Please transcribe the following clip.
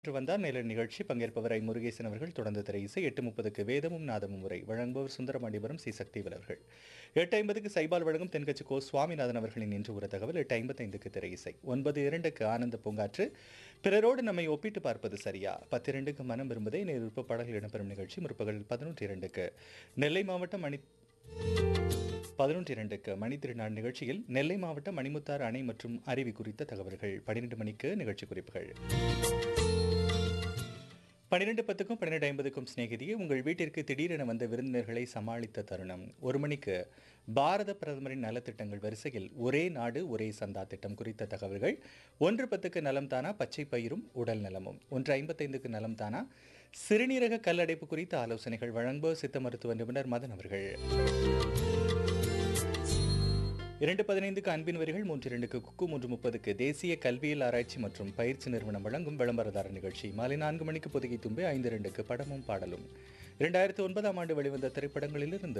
இன்று வந்தார் நேரில் நிகழ்ச்சி பங்கேற்பவர் ஐ முருகேசன் அவர்கள் தொடர்ந்து திரை இசை எட்டு முப்பதுக்கு வேதமும் நாதமும் உரை வழங்குபவர் சுந்தரமாண்டிபுரம் சி சக்தி அவர்கள் எட்டு ஐம்பதுக்கு சைபால் வழங்கும் தென்கட்சி கோ சுவாமிநாதன் அவர்களின் இன்று ஒரு தகவல் எட்டு ஐம்பத்தைந்துக்கு திரை இசை ஒன்பது இரண்டுக்கு ஆனந்த பூங்காற்று பிறரோடு நம்மை ஒப்பிட்டு பார்ப்பது சரியா பத்து இரண்டுக்கு மனம் விரும்புதே நேர் விருப்ப பாடல்கள் இடம்பெறும் நிகழ்ச்சி முற்பகல் பதினொன்று இரண்டுக்கு நெல்லை மாவட்டம் மணி பதினொன்று இரண்டுக்கு மணி திருநாள் நிகழ்ச்சியில் நெல்லை மாவட்டம் மணிமுத்தாறு அணை மற்றும் அருவி குறித்த தகவல்கள் பன்னிரண்டு மணிக்கு நிகழ்ச்சி குறிப்புகள் பன்னிரெண்டு பத்துக்கும் பன்னிரெண்டு ஐம்பதுக்கும் சிநேகிதியே உங்கள் வீட்டிற்கு திடீரென வந்த விருந்தினர்களை சமாளித்த தருணம் ஒரு மணிக்கு பாரத பிரதமரின் நலத்திட்டங்கள் வரிசையில் ஒரே நாடு ஒரே சந்தா திட்டம் குறித்த தகவல்கள் ஒன்று பத்துக்கு நலம் தானா பச்சை பயிரும் உடல் நலமும் ஒன்று ஐம்பத்தைந்துக்கு நலம் தானா சிறுநீரக கல்லடைப்பு குறித்த ஆலோசனைகள் வழங்குவோர் சித்த மருத்துவ நிபுணர் மதன் அவர்கள் இரண்டு பதினைந்துக்கு அன்பின் வரிகள் மூன்று இரண்டுக்கு குக்கு மூன்று முப்பதுக்கு தேசிய கல்வியல் ஆராய்ச்சி மற்றும் பயிற்சி நிறுவனம் வழங்கும் விளம்பரதார நிகழ்ச்சி மாலை நான்கு மணிக்கு பொதுகை தும்பி ஐந்து இரண்டுக்கு படமும் பாடலும் இரண்டாயிரத்தி ஒன்பதாம் ஆண்டு வெளிவந்த திரைப்படங்களிலிருந்து